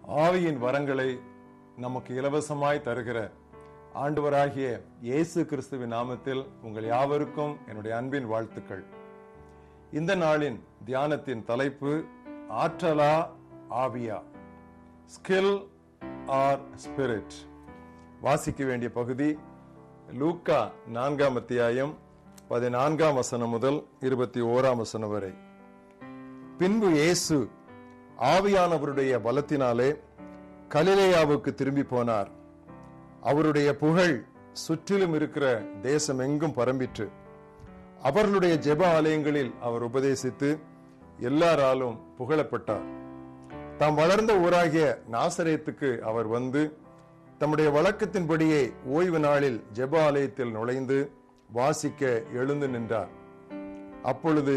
ஆவியின் வரங்களை நமக்கு இலவசமாய் தருகிற ஆண்டவராகிய இயேசு கிறிஸ்துவின் நாமத்தில் உங்கள் யாவருக்கும் என்னுடைய அன்பின் வாழ்த்துக்கள் இந்த நாளின் தியானத்தின் தலைப்பு ஆற்றலா ஆவியா ஸ்கில் ஆர் ஸ்பிரிட் வாசிக்க வேண்டிய பகுதி லூக்கா நான்காம் அத்தியாயம் பதினான்காம் வசனம் முதல் இருபத்தி ஓராம் வசனம் வரை பின்பு இயேசு ஆவியானவருடைய பலத்தினாலே கலிலேயாவுக்கு திரும்பி போனார் அவருடைய புகழ் சுற்றிலும் இருக்கிற தேசம் எங்கும் பரம்பிற்று அவர்களுடைய ஜெப ஆலயங்களில் அவர் உபதேசித்து எல்லாராலும் புகழப்பட்டார் தாம் வளர்ந்த ஊராகிய நாசரேத்துக்கு அவர் வந்து தம்முடைய வழக்கத்தின்படியே ஓய்வு நாளில் ஜெப ஆலயத்தில் நுழைந்து வாசிக்க எழுந்து நின்றார் அப்பொழுது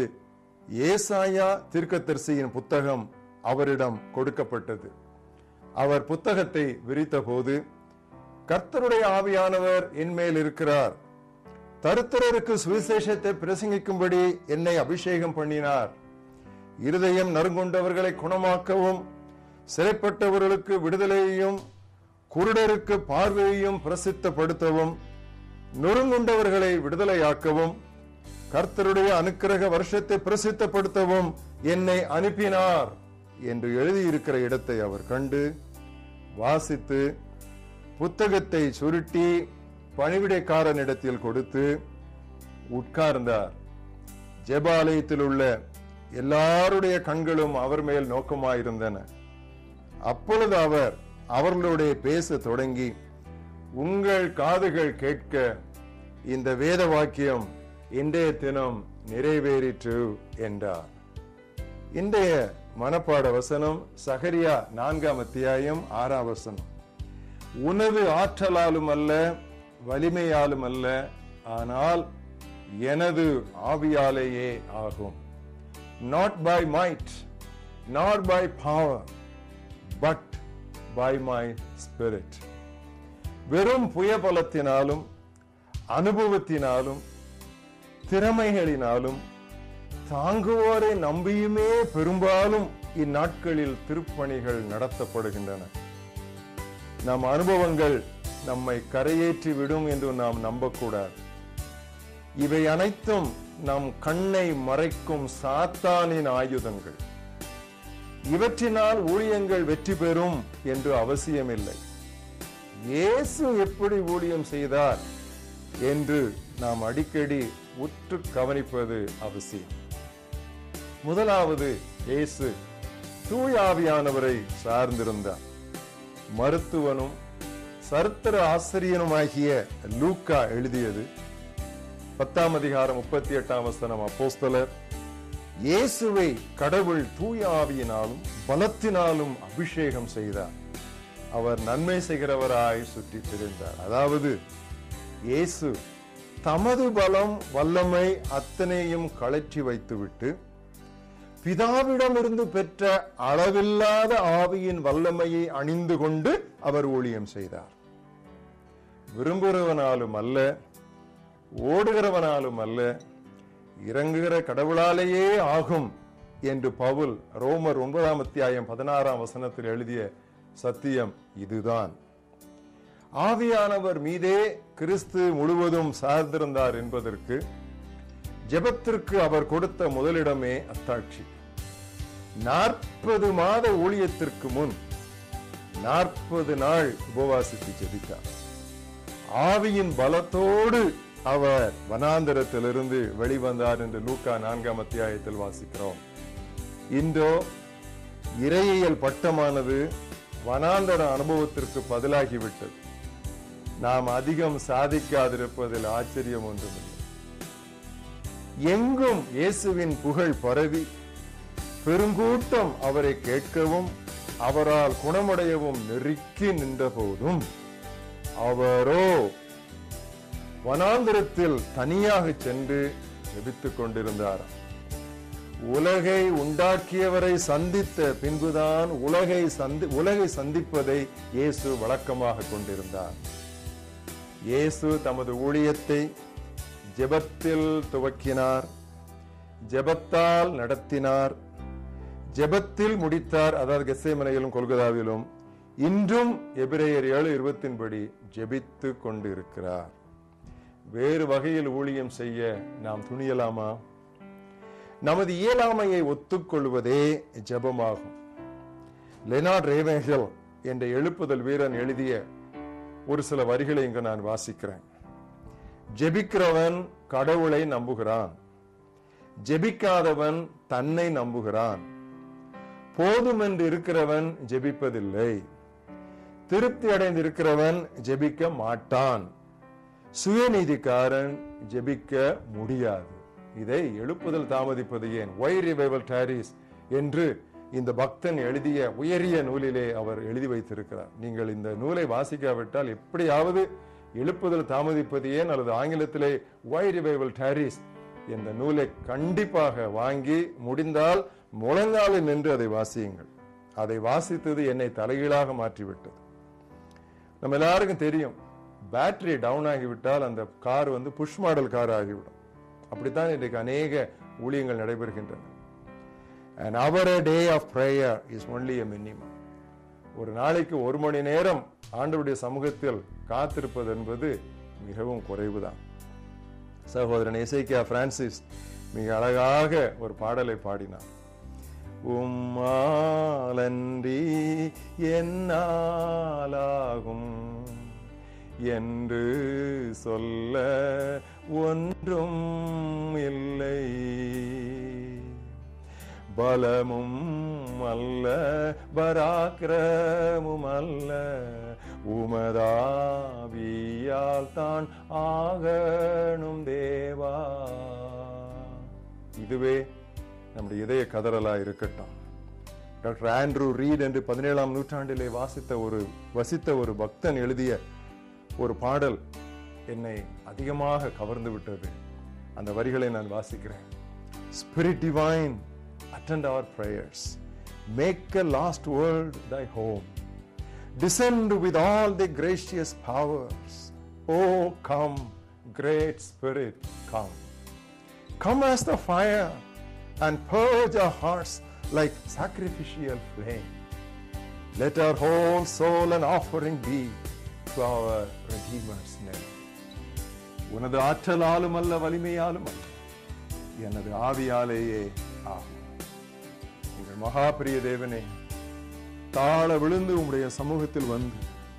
ஏசாயா தீர்க்கதரிசியின் புத்தகம் அவரிடம் கொடுக்கப்பட்டது அவர் புத்தகத்தை விரித்தபோது கர்த்தருடைய ஆவியானவர் என்மேல் இருக்கிறார் தருத்தரருக்கு சுவிசேஷத்தை பிரசங்கிக்கும்படி என்னை அபிஷேகம் பண்ணினார் இருதயம் நறுங்குண்டவர்களை குணமாக்கவும் சிறைப்பட்டவர்களுக்கு விடுதலையையும் குருடருக்கு பார்வையையும் பிரசித்தப்படுத்தவும் நொறுங்குண்டவர்களை விடுதலையாக்கவும் கர்த்தருடைய அனுக்கிரக வருஷத்தை பிரசித்தப்படுத்தவும் என்னை அனுப்பினார் என்று எழுதியிருக்கிற இடத்தை அவர் கண்டு வாசித்து புத்தகத்தை சுருட்டி பணிவிடைக்காரனிடத்தில் கொடுத்து உட்கார்ந்தார் ஜெபாலயத்தில் உள்ள எல்லாருடைய கண்களும் அவர் மேல் நோக்கமாயிருந்தன அப்பொழுது அவர் அவர்களுடைய பேச தொடங்கி உங்கள் காதுகள் கேட்க இந்த வேத வாக்கியம் இன்றைய தினம் நிறைவேறிற்று என்றார் இன்றைய மனப்பாட வசனம் சகரியா நான்காம் அத்தியாயம் ஆறாம் வசனம் உனது ஆற்றலாலும் அல்ல வலிமையாலும் அல்ல ஆனால் எனது ஆவியாலேயே ஆகும் not by might not by power but by my spirit வெறும் புயபலத்தினாலும் அனுபவத்தினாலும் திறமைகளினாலும் தாங்குவோரை நம்பியுமே பெரும்பாலும் இந்நாட்களில் திருப்பணிகள் நடத்தப்படுகின்றன நம் அனுபவங்கள் நம்மை கரையேற்றி விடும் என்று நாம் நம்பக்கூடாது இவை அனைத்தும் நம் கண்ணை மறைக்கும் சாத்தானின் ஆயுதங்கள் இவற்றினால் ஊழியங்கள் வெற்றி பெறும் என்று அவசியமில்லை இயேசு எப்படி ஊழியம் செய்தார் என்று நாம் அடிக்கடி உற்று கவனிப்பது அவசியம் முதலாவது இயேசு தூயாவியானவரை சார்ந்திருந்தார் மருத்துவனும் சரித்திர ஆசிரியனுமாகிய லூக்கா எழுதியது பத்தாம் அதிகாரம் முப்பத்தி எட்டாம் வசனம் அப்போஸ்தலர் இயேசுவை கடவுள் தூய ஆவியினாலும் பலத்தினாலும் அபிஷேகம் செய்தார் அவர் நன்மை செய்கிறவராய் சுற்றி திரிந்தார் அதாவது இயேசு தமது பலம் வல்லமை அத்தனையும் கழற்றி வைத்துவிட்டு பிதாவிடமிருந்து பெற்ற அளவில்லாத ஆவியின் வல்லமையை அணிந்து கொண்டு அவர் ஊழியம் செய்தார் விரும்புகிறவனாலும் அல்ல ஓடுகிறவனாலும் அல்ல இறங்குகிற கடவுளாலேயே ஆகும் என்று பவுல் ரோமர் ஒன்பதாம் அத்தியாயம் பதினாறாம் வசனத்தில் எழுதிய சத்தியம் இதுதான் ஆவியானவர் மீதே கிறிஸ்து முழுவதும் சார்ந்திருந்தார் என்பதற்கு ஜெபத்திற்கு அவர் கொடுத்த முதலிடமே அத்தாட்சி நாற்பது மாத ஊழியத்திற்கு முன் நாற்பது நாள் உபவாசித்து ஜெபித்தார் ஆவியின் பலத்தோடு அவர் வனாந்தரத்திலிருந்து வெளிவந்தார் என்று லூக்கா நான்காம் அத்தியாயத்தில் வாசிக்கிறோம் இன்றோ இறையியல் பட்டமானது வனாந்தர அனுபவத்திற்கு பதிலாகிவிட்டது நாம் அதிகம் சாதிக்காதிருப்பதில் ஆச்சரியம் ஒன்றுமில்லை எங்கும் இயேசுவின் புகழ் பரவி பெருங்கூட்டம் அவரை கேட்கவும் அவரால் குணமடையவும் நெருக்கி நின்ற போதும் அவரோ வனாந்திரத்தில் தனியாக சென்று ஜெபித்துக் கொண்டிருந்தார் உலகை உண்டாக்கியவரை சந்தித்த பின்புதான் உலகை சந்தி உலகை சந்திப்பதை இயேசு வழக்கமாக கொண்டிருந்தார் இயேசு தமது ஊழியத்தை ஜெபத்தில் துவக்கினார் ஜெபத்தால் நடத்தினார் ஜெபத்தில் முடித்தார் அதாவது கெஸ்ஸேமனையிலும் கொல்கதாவிலும் இன்றும் எபிரேயர் ஏழு இருபத்தின்படி ஜெபித்து கொண்டிருக்கிறார் வேறு வகையில் ஊழியம் செய்ய நாம் துணியலாமா நமது இயலாமையை ஒத்துக்கொள்வதே ஜெபமாகும் லெனார்ட் ரேவேகல் என்ற எழுப்புதல் வீரன் எழுதிய ஒரு சில வரிகளை இங்கு நான் வாசிக்கிறேன் ஜெபிக்கிறவன் கடவுளை நம்புகிறான் ஜெபிக்காதவன் தன்னை நம்புகிறான் போதும் என்று இருக்கிறவன் ஜெபிப்பதில்லை திருப்தி அடைந்திருக்கிறவன் ஜெபிக்க மாட்டான் சுயநீதிக்காரன் ஜெபிக்க முடியாது இதை எழுப்புதல் தாமதிப்பது ஏன் ஒய் ரிவைவல் டாரிஸ் என்று இந்த பக்தன் எழுதிய உயரிய நூலிலே அவர் எழுதி வைத்திருக்கிறார் நீங்கள் இந்த நூலை வாசிக்காவிட்டால் எப்படியாவது எழுப்புதல் தாமதிப்பது ஏன் அல்லது ஆங்கிலத்திலே ஒய் ரிவைவல் டாரிஸ் என்ற நூலை கண்டிப்பாக வாங்கி முடிந்தால் முழங்காலில் நின்று அதை வாசியுங்கள் அதை வாசித்தது என்னை தலைகீழாக மாற்றிவிட்டது நம்ம எல்லாருக்கும் தெரியும் பேட்டரி டவுன் ஆகிவிட்டால் அந்த கார் வந்து புஷ் மாடல் கார் ஆகிவிடும் அப்படித்தான் இன்றைக்கு அநேக ஊழியங்கள் நடைபெறுகின்றன an hour a day of prayer is only a minimum ஒரு நாளைக்கு ஒரு மணி நேரம் ஆண்டவருடைய சமூகத்தில் காத்திருப்பது என்பது மிகவும் குறைவுதான் சகோதரன் இசைக்கியா பிரான்சிஸ் மிக அழகாக ஒரு பாடலை பாடினார் உம்மாலன்றி என்னாலாகும் என்று சொல்ல ஒன்றும் இல்லை பலமும் அல்ல பராக்கிரமும் அல்ல உமதாவியால் தான் ஆகணும் தேவா இதுவே நம்முடைய இதய கதறலா இருக்கட்டும் டாக்டர் ஆண்ட்ரூ ரீட் என்று பதினேழாம் நூற்றாண்டிலே வாசித்த ஒரு வசித்த ஒரு பக்தன் எழுதிய ஒரு பாடல் என்னை அதிகமாக கவர்ந்து விட்டது அந்த வரிகளை நான் வாசிக்கிறேன் spirit divine attend our prayers. Make a lost world thy home. Descend with all the gracious powers. Oh, come, great Spirit, come. Come as the fire and purge our hearts like sacrificial flame. Let our whole soul an offering be to our Redeemer's name. உனது ஆற்றலாலும் அல்ல வலிமையாலும் அல்ல எனது ஆவியாலேயே ஆகும் எங்கள் மகா பிரிய தேவனே தாழ விழுந்து உம்முடைய சமூகத்தில் வந்து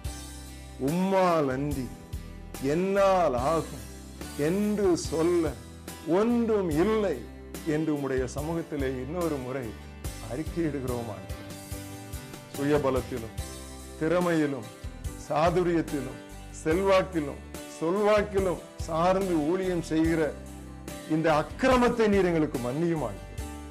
உம்மால் அன்றி என்னால் ஆகும் என்று சொல்ல ஒன்றும் இல்லை என்று உம்முடைய சமூகத்திலே இன்னொரு முறை அறிக்கையிடுகிறோம் ஆண்டவரே. சுயபலத்திலும் திறமையிலும் சாதுரியத்திலும் செல்வாக்கிலும் சொல்வாக்கிலும் சார்ந்து ஊழியம் செய்கிற இந்த அக்கிரமத்தை நீர் எங்களுக்கு மன்னியும் ஆண்டவரே.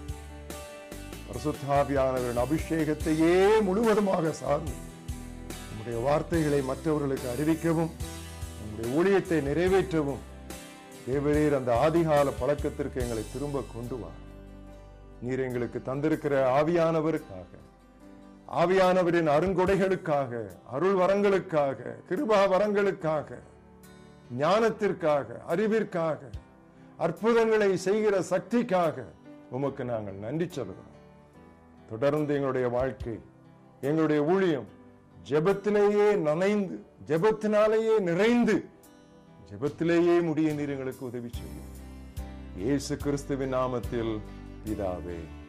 பரிசுத்தாவியானவரின் அபிஷேகத்தையே முழுவதுமாக சார்ந்து உம்முடைய வார்த்தைகளை மற்றவர்களுக்கு அறிவிக்கவும் உம்முடைய ஊழியத்தை நிறைவேற்றவும் தேவரீர் அந்த ஆதிகால பழக்கத்திற்கு எங்களை திரும்ப கொண்டு வா நீர் எங்களுக்கு தந்திருக்கிற ஆவியானவருக்காக ஆவியானவரின் அருங்கொடைகளுக்காக அருள் வரங்களுக்காக கிருபா வரங்களுக்காக ஞானத்திற்காக அறிவிற்காக அற்புதங்களை செய்கிற சக்திக்காக உமக்கு நாங்கள் நன்றி சொல்கிறோம் தொடர்ந்து எங்களுடைய வாழ்க்கை எங்களுடைய ஊழியம் ஜெபத்திலேயே நனைந்து ஜெபத்தினாலேயே நிறைந்து ஜெபத்திலேயே முடிய நீர் எங்களுக்கு உதவி செய்யும் இயேசு கிறிஸ்துவின் நாமத்தில் பிதாவே